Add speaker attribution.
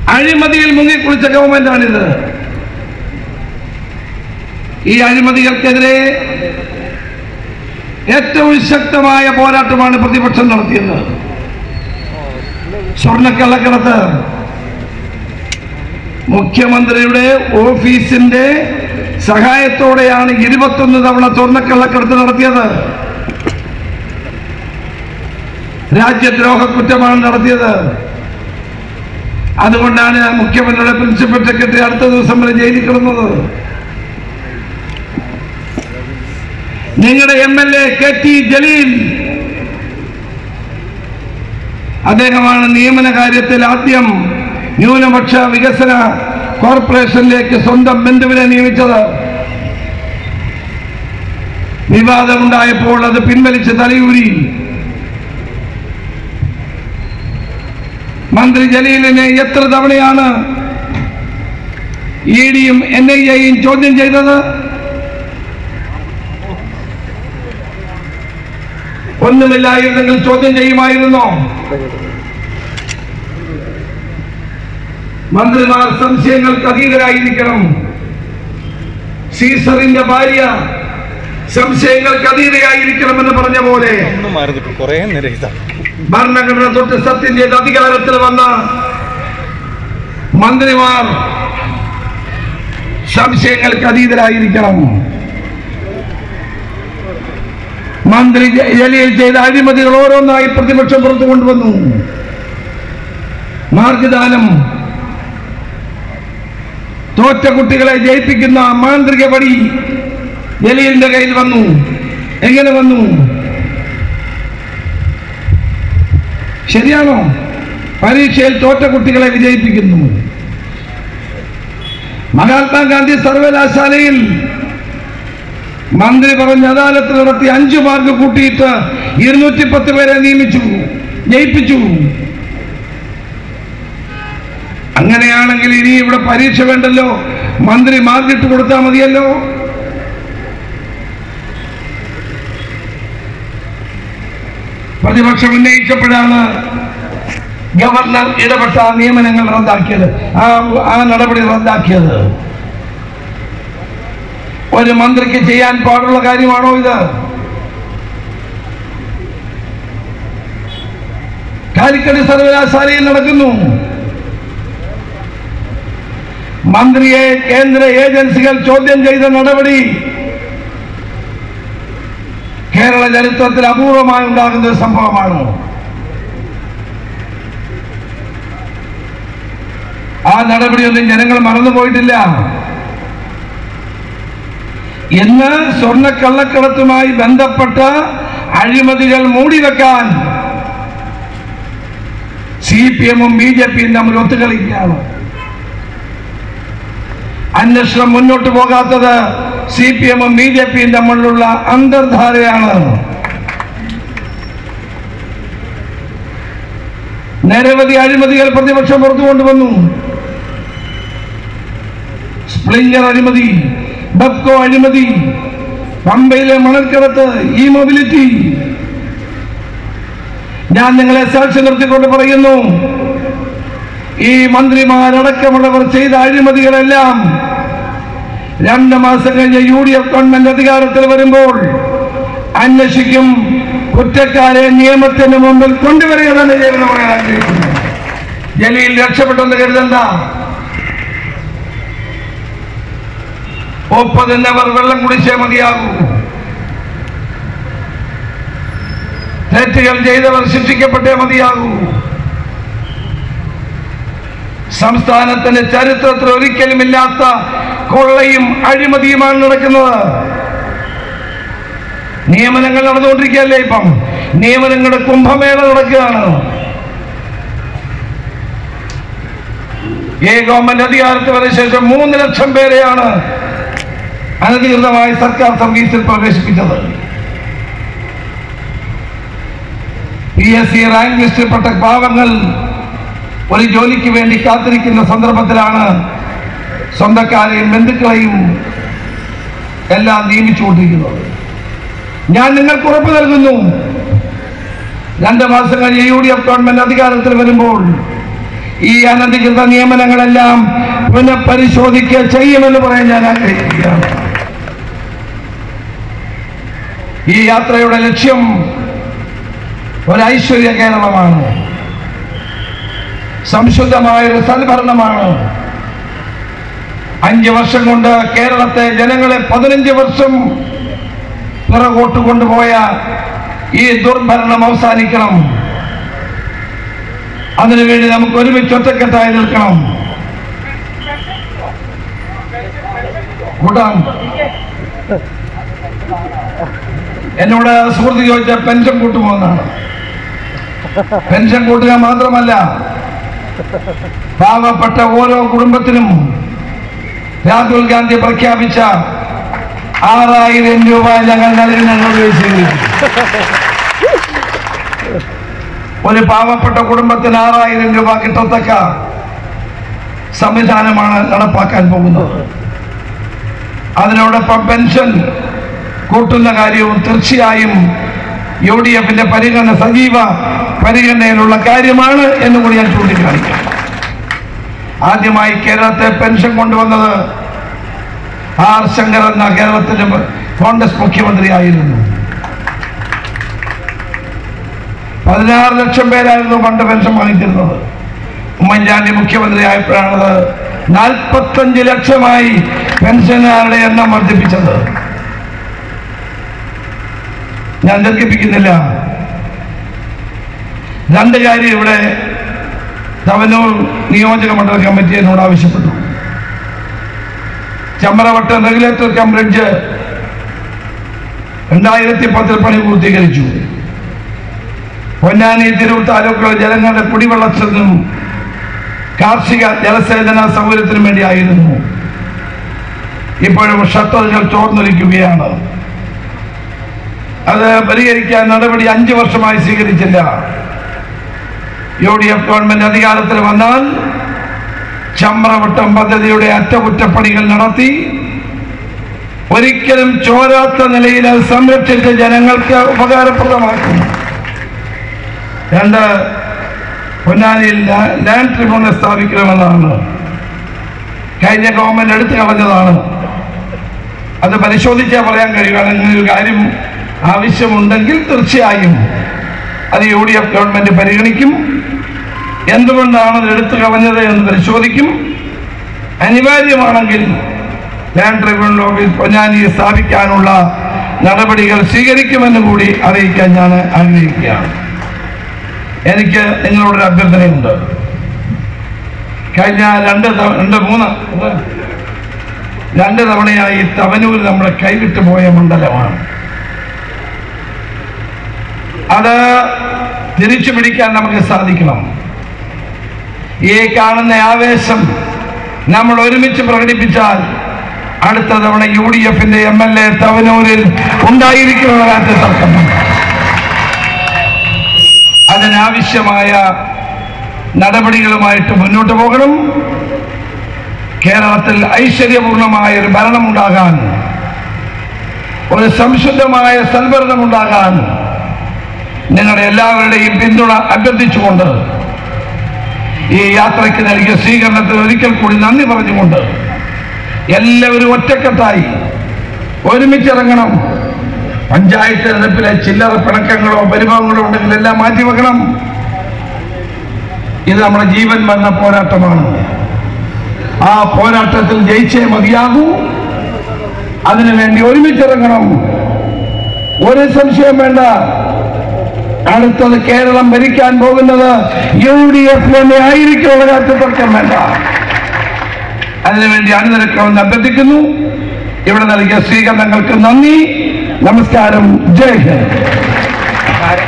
Speaker 1: അഴിമതിയിൽ മുങ്ങിക്കുളിച്ച ഗവൺമെന്റാണിത് ഈ അഴിമതികൾക്കെതിരെ ഏറ്റവും ശക്തമായ പോരാട്ടമാണ് പ്രതിപക്ഷം നടത്തിയത് സ്വർണ്ണക്കള്ളക്കടത്ത് മുഖ്യമന്ത്രിയുടെ ഓഫീസിന്റെ സഹായത്തോടെയാണ് ഇരുപത്തൊന്ന് തവണ സ്വർണ്ണക്കള്ളക്കടത്ത് നടത്തിയത് രാജ്യദ്രോഹ കുറ്റമാണ് നടത്തിയത് അതുകൊണ്ടാണ് മുഖ്യമന്ത്രിയുടെ പ്രിൻസിപ്പൽ സെക്രട്ടറി അടുത്ത ദിവസം വരെ ജയിലിൽ കിടന്നത് നിങ്ങളുടെ M L A K T Jaleel അദ്ദേഹമാണ് നിയമന കാര്യത്തിൽ ആദ്യം ന്യൂനപക്ഷ വികസന കോർപ്പറേഷനിലേക്ക് സ്വന്തം ബന്ധുവിനെ നിയമിച്ചത് വിവാദമുണ്ടായപ്പോൾ അത് പിൻവലിച്ച് തലയൂരി മന്ത്രി ജലീലിനെ എത്ര തവണയാണ് ഇ ഡിയും എൻ ഐ എയും ചോദ്യം ചെയ്തത് ഒന്നുമില്ലായിരുന്നെങ്കിൽ ചോദ്യം ചെയ്യുമായിരുന്നോ മന്ത്രിമാർ സംശയങ്ങൾക്ക് അതീതരായിരിക്കണം സീസറിന്റെ ഭാര്യ സംശയങ്ങൾക്ക് അതീതയായിരിക്കണമെന്ന് പറഞ്ഞ പോലെ
Speaker 2: ഒന്ന് മാറി നിൽക്കും കുറേ നേരം ഇതാ
Speaker 1: ഭരണഘടന തൊട്ട് സത്യം ചെയ്ത് അധികാരത്തിൽ വന്ന മന്ത്രിമാർ സംശയങ്ങൾക്ക് അതീതരായിരിക്കണം മന്ത്രി ജ- ജലീൽ ചെയ്ത അഴിമതികൾ ഓരോന്നായി പ്രതിപക്ഷം പുറത്തു കൊണ്ടുവന്നു മാർഗദാനം തോറ്റ കുട്ടികളെ ജയിപ്പിക്കുന്ന മാന്ത്രിക പടി ജലീലിന്റെ കയ്യിൽ വന്നു എങ്ങനെ വന്നു ശരിയാണോ പരീക്ഷയിൽ തോറ്റ കുട്ടികളെ വിജയിപ്പിക്കുന്നു മഹാത്മാഗാന്ധി സർവകലാശാലയിൽ മന്ത്രി പറഞ്ഞ അദാലത്ത് നടത്തി അഞ്ചു മാർക്ക് കൂട്ടിയിട്ട് ഇരുന്നൂറ്റി പത്ത് പേരെ നിയമിച്ചു ജയിപ്പിച്ചു അങ്ങനെയാണെങ്കിൽ ഇനി ഇവിടെ പരീക്ഷ വേണ്ടല്ലോ മന്ത്രി മാർക്കിട്ട് കൊടുത്താൽ മതിയല്ലോ പ്രതിപക്ഷം ഉന്നയിച്ചപ്പോഴാണ് ഗവർണർ ഇടപെട്ട ആ നിയമനങ്ങൾ റദ്ദാക്കിയത് ആ ആ നടപടി റദ്ദാക്കിയത് ഒരു മന്ത്രിക്ക് ചെയ്യാൻ പാടുള്ള കാര്യമാണോ ഇത് കാലിക്കറ്റ് സർവകലാശാലയിൽ നടക്കുന്നു മന്ത്രിയെ കേന്ദ്ര ഏജൻസികൾ ചോദ്യം ചെയ്ത നടപടി കേരള ചരിത്രത്തിൽ അപൂർവമായി ഉണ്ടാകുന്ന ഒരു സംഭവമാണ് ആ നടപടിയൊന്നും ജനങ്ങൾ മറന്നുപോയിട്ടില്ല ഇന്ന് സ്വർണ്ണക്കള്ളക്കടത്തുമായി ബന്ധപ്പെട്ട അഴിമതികൾ മൂടിവെക്കാൻ സി പി എമ്മും ബി ജെ പിയും തമ്മിൽ ഒത്തുകളിക്കുകയാണ് അന്വേഷണം മുന്നോട്ട് പോകാത്തത് സി പി എമ്മും ബി ജെ പിയും തമ്മിലുള്ള അന്തർധാരയാണ് നിരവധി അഴിമതികൾ പ്രതിപക്ഷം പുറത്തു കൊണ്ടുവന്നു സ്പ്ലിംഗർ അഴിമതി ബബ്കോ അഴിമതി പമ്പയിലെ മണൽക്കടത്ത് ഈ മൊബിലിറ്റി ഞാൻ നിങ്ങളെ സാക്ഷി നിർത്തിക്കൊണ്ട് പറയുന്നു ഈ മന്ത്രിമാരടക്കമുള്ളവർ ചെയ്ത അഴിമതികളെല്ലാം രണ്ട് മാസം കഴിഞ്ഞ് യു ഡി എഫ് ഗവൺമെന്റ് അധികാരത്തിൽ വരുമ്പോൾ അന്വേഷിക്കും കുറ്റക്കാരെ നിയമത്തിന് മുമ്പിൽ കൊണ്ടുവരിക തന്നെ ചെയ്യുമെന്ന് പറയാൻ ആഗ്രഹിക്കുന്നു ജലീൽ രക്ഷപ്പെട്ടെന്ന് കരുതണ്ട ഒപ്പതിന്നവർ വെള്ളം കുടിച്ചേ മതിയാകൂ തെറ്റുകൾ ചെയ്തവർ ശിക്ഷിക്കപ്പെട്ടേ മതിയാകൂ സംസ്ഥാനത്തിന്റെ ചരിത്രത്തിൽ ഒരിക്കലും ഇല്ലാത്ത കൊള്ളയും അഴിമതിയുമാണ് നടക്കുന്നത് നിയമനങ്ങൾ നടന്നുകൊണ്ടിരിക്കുകയല്ലേ ഇപ്പം നിയമനങ്ങളുടെ കുംഭമേള നടക്കുകയാണ് ഈ ഗവൺമെന്റ് അധികാരത്തിൽ വന്ന ശേഷം മൂന്ന് ലക്ഷം പേരെയാണ് അനധികൃതമായി സർക്കാർ സർവീസിൽ പ്രവേശിപ്പിച്ചത് പി എസ് സി റാങ്ക് ലിസ്റ്റിൽപ്പെട്ട പാവങ്ങൾ ഒരു ജോലിക്ക് വേണ്ടി കാത്തിരിക്കുന്ന സന്ദർഭത്തിലാണ് സ്വന്തക്കാരെയും ബന്ധുക്കളെയും എല്ലാം നിയമിച്ചുകൊണ്ടിരിക്കുന്നത് ഞാൻ നിങ്ങൾക്ക് ഉറപ്പ് നൽകുന്നു രണ്ട് മാസം കഴിഞ്ഞ് യു ഡി എഫ് ഗവൺമെന്റ് അധികാരത്തിൽ വരുമ്പോൾ ഈ അനധികൃത നിയമനങ്ങളെല്ലാം പുനഃപരിശോധിക്കുക ചെയ്യുമെന്ന് പറയാൻ ഞാൻ ആഗ്രഹിക്കുകയാണ് ഈ യാത്രയുടെ ലക്ഷ്യം ഒരു ഐശ്വര്യ കേരളമാണ് സംശുദ്ധമായൊരു സൽഭരണമാണ് അഞ്ച് വർഷം കൊണ്ട് കേരളത്തെ ജനങ്ങളെ പതിനഞ്ച് വർഷം പിറകോട്ട് കൊണ്ടുപോയ ഈ ദുർഭരണം അവസാനിക്കണം അതിനുവേണ്ടി നമുക്ക് ഒരുമിച്ച് ഒറ്റക്കെട്ടായി നിൽക്കണം കൂട്ടാം എന്നോട് സുഹൃത്ത് ചോദിച്ച പെൻഷൻ കൂട്ടുമോ എന്നാണ് പെൻഷൻ കൂട്ടുക മാത്രമല്ല പാവപ്പെട്ട ഓരോ കുടുംബത്തിനും രാഹുൽ ഗാന്ധി പ്രഖ്യാപിച്ച ആറായിരം രൂപ ഞങ്ങൾ നൽകുന്നതിനോട് സ്വീകരിച്ചു ഒരു പാവപ്പെട്ട കുടുംബത്തിന് ആറായിരം രൂപ കിട്ടത്തക്ക സംവിധാനമാണ് നടപ്പാക്കാൻ പോകുന്നത് അതിനോടൊപ്പം പെൻഷൻ കൂട്ടുന്ന കാര്യവും തീർച്ചയായും യു ഡി എഫിന്റെ പരിഗണന സജീവ പരിഗണനയിലുള്ള കാര്യമാണ് എന്ന് കൂടി ഞാൻ ചൂണ്ടിക്കാണിക്കാം ആദ്യമായി കേരളത്തെ പെൻഷൻ കൊണ്ടുവന്നത് ആർ ശങ്കർ എന്ന കേരളത്തിലെ കോൺഗ്രസ് മുഖ്യമന്ത്രിയായിരുന്നു പതിനാറ് ലക്ഷം പേരായിരുന്നു പണ്ട് പെൻഷൻ വാങ്ങിച്ചിരുന്നത് ഉമ്മൻചാണ്ടി മുഖ്യമന്ത്രി ആയപ്പോഴാണത് നാൽപ്പത്തഞ്ച് ലക്ഷമായി പെൻഷനുകാരുടെ എണ്ണം വർദ്ധിപ്പിച്ചത് ഞാൻ ദീർഘിപ്പിക്കുന്നില്ല രണ്ട് കാര്യം ഇവിടെ തവനൂർ നിയോജക മണ്ഡല കമ്മിറ്റി എന്നോട് ആവശ്യപ്പെട്ടു ചമ്മറവട്ടം റെഗുലേറ്റർ കം ബ്രിഡ്ജ് രണ്ടായിരത്തി പത്തിൽ പണി പൂർത്തീകരിച്ചു പൊന്നാനി തിരൂർ താലൂക്കുകളിലെ ജനങ്ങളുടെ കുടിവെള്ളത്തിനും കാർഷിക ജലസേചന സൗകര്യത്തിനും വേണ്ടിയായിരുന്നു ഇപ്പോഴും ഷട്ടറുകൾ ചോർന്നൊലിക്കുകയാണ് അത് പരിഹരിക്കാൻ നടപടി അഞ്ചു വർഷമായി സ്വീകരിച്ചില്ല യു ഡി എഫ് ഗവൺമെന്റ് അധികാരത്തിൽ വന്നാൽ ചമ്രവട്ടം പദ്ധതിയുടെ അറ്റകുറ്റപ്പണികൾ നടത്തി ഒരിക്കലും ചോരാത്ത നിലയിൽ അത് സംരക്ഷിച്ച് ജനങ്ങൾക്ക് ഉപകാരപ്രദമാക്കും രണ്ട് പൊന്നാനിയിൽ ലാ- ലാൻഡ് ട്രിബ്യൂണൽ സ്ഥാപിക്കണമെന്നാണ് കഴിഞ്ഞ ഗവൺമെന്റ് എടുത്തു കളഞ്ഞതാണ് അത് പരിശോധിച്ചാൽ പറയാൻ കഴിയുകയാണ് ഇങ്ങനെ ഒരു കാര്യം ആവശ്യമുണ്ടെങ്കിൽ തീർച്ചയായും അത് യു ഡി എഫ് ഗവൺമെന്റ് പരിഗണിക്കും എന്തുകൊണ്ടാണ് അത് എടുത്തു കളഞ്ഞത് എന്ന് പരിശോധിക്കും അനിവാര്യമാണെങ്കിൽ ലാൻഡ് ട്രിബ്യൂണൽ ഓഫീസ് പൊന്നാനി സ്ഥാപിക്കാനുള്ള നടപടികൾ സ്വീകരിക്കുമെന്ന് കൂടി അറിയിക്കാൻ ഞാൻ ആഗ്രഹിക്കുകയാണ് എനിക്ക് നിങ്ങളോടൊരു അഭ്യർത്ഥനയുണ്ട് കഴിഞ്ഞ രണ്ട് തവ- രണ്ട് മൂന്ന് രണ്ട് തവണയായി തവനൂർ നമ്മുടെ കൈവിട്ടു പോയ മണ്ഡലമാണ് അത് തിരിച്ചു പിടിക്കാൻ നമുക്ക് സാധിക്കണം ഈ കാണുന്ന ആവേശം നമ്മൾ ഒരുമിച്ച് പ്രകടിപ്പിച്ചാൽ അടുത്ത തവണ യു ഡി എഫിന്റെ എം എൽ എ തവനൂരിൽ ഉണ്ടായിരിക്കുന്ന കാര്യത്തിൽ തർക്കമുണ്ട് അതിനാവശ്യമായ നടപടികളുമായിട്ട് മുന്നോട്ട് പോകണം കേരളത്തിൽ ഐശ്വര്യപൂർണമായ ഒരു ഭരണമുണ്ടാകാൻ ഒരു സംശുദ്ധമായ സൽഭരണമുണ്ടാകാൻ നിങ്ങളുടെ എല്ലാവരുടെയും പിന്തുണ അഭ്യർത്ഥിച്ചുകൊണ്ട് ഈ യാത്രയ്ക്ക് നൽകിയ സ്വീകരണത്തിന് ഒരിക്കൽ കൂടി നന്ദി പറഞ്ഞുകൊണ്ട് എല്ലാവരും ഒറ്റക്കെട്ടായി ഒരുമിച്ചിറങ്ങണം പഞ്ചായത്ത് തെരഞ്ഞെടുപ്പിലെ ചില്ലറ പിണക്കങ്ങളോ പരിഭവങ്ങളോ ഉണ്ടെങ്കിൽ എല്ലാം മാറ്റിവെക്കണം ഇത് നമ്മുടെ ജീവൻ മരണ പോരാട്ടമാണ് ആ പോരാട്ടത്തിൽ ജയിച്ചേ മതിയാകൂ അതിനുവേണ്ടി ഒരുമിച്ചിറങ്ങണം ഒരു സംശയം വേണ്ട അടുത്തത് കേരളം ഭരിക്കാൻ പോകുന്നത് യു ഡി എഫ് തന്നെ ആയിരിക്കുള്ള കാര്യത്തിൽ തർക്കം വേണ്ട അതിനുവേണ്ടി അണിനിരക്കണമെന്ന് അഭ്യർത്ഥിക്കുന്നു ഇവിടെ നൽകിയ സ്വീകരണങ്ങൾക്ക് നന്ദി നമസ്കാരം ജയ് ഹിന്ദ്